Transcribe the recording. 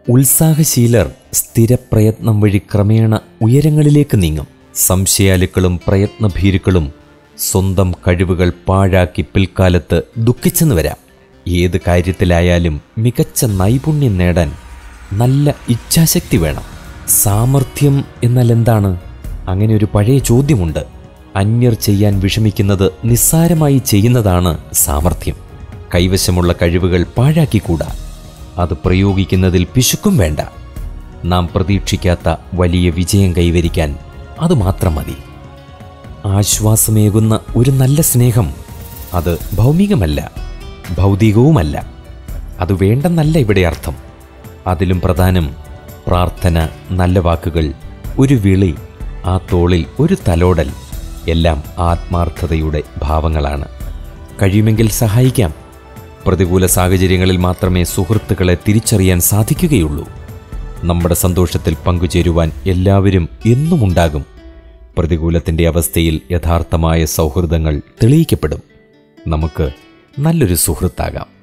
ഉത്സാഹശീലർ സ്ഥിരപ്രയത്നം വഴി ക്രമേണ ഉയരങ്ങളിലേക്ക് നീങ്ങും സംശയാലുക്കളും പ്രയത്നഭീരുക്കളും സ്വന്തം കഴിവുകൾ പാഴാക്കി പിൽക്കാലത്ത് ദുഃഖിച്ചെന്ന് വരാം ഏത് കാര്യത്തിലായാലും മികച്ച നൈപുണ്യം നേടാൻ നല്ല ഇച്ഛാശക്തി വേണം സാമർഥ്യം എന്നാൽ എന്താണ് അങ്ങനെ ഒരു പഴയ ചോദ്യമുണ്ട് അന്യർ ചെയ്യാൻ വിഷമിക്കുന്നത് നിസ്സാരമായി ചെയ്യുന്നതാണ് സാമർഥ്യം കൈവശമുള്ള കഴിവുകൾ പാഴാക്കിക്കൂടാ അത് പ്രയോഗിക്കുന്നതിൽ പിശുക്കും വേണ്ട നാം പ്രതീക്ഷിക്കാത്ത വലിയ വിജയം കൈവരിക്കാൻ അത് മാത്രം മതി ആശ്വാസമേകുന്ന ഒരു നല്ല സ്നേഹം അത് ഭൗമികമല്ല ഭൗതികവുമല്ല അത് വേണ്ടെന്നല്ല ഇവിടെ അർത്ഥം അതിലും പ്രധാനം പ്രാർത്ഥന നല്ല വാക്കുകൾ ഒരു വിളി ആ തോളിൽ ഒരു തലോടൽ എല്ലാം ആത്മാർത്ഥതയുടെ ഭാവങ്ങളാണ് കഴിയുമെങ്കിൽ സഹായിക്കാം പ്രതികൂല സാഹചര്യങ്ങളിൽ മാത്രമേ സുഹൃത്തുക്കളെ തിരിച്ചറിയാൻ സാധിക്കുകയുള്ളൂ നമ്മുടെ സന്തോഷത്തിൽ പങ്കുചേരുവാൻ എല്ലാവരും എന്നും ഉണ്ടാകും പ്രതികൂലത്തിൻ്റെ അവസ്ഥയിൽ യഥാർത്ഥമായ സൗഹൃദങ്ങൾ തെളിയിക്കപ്പെടും നമുക്ക് നല്ലൊരു സുഹൃത്താകാം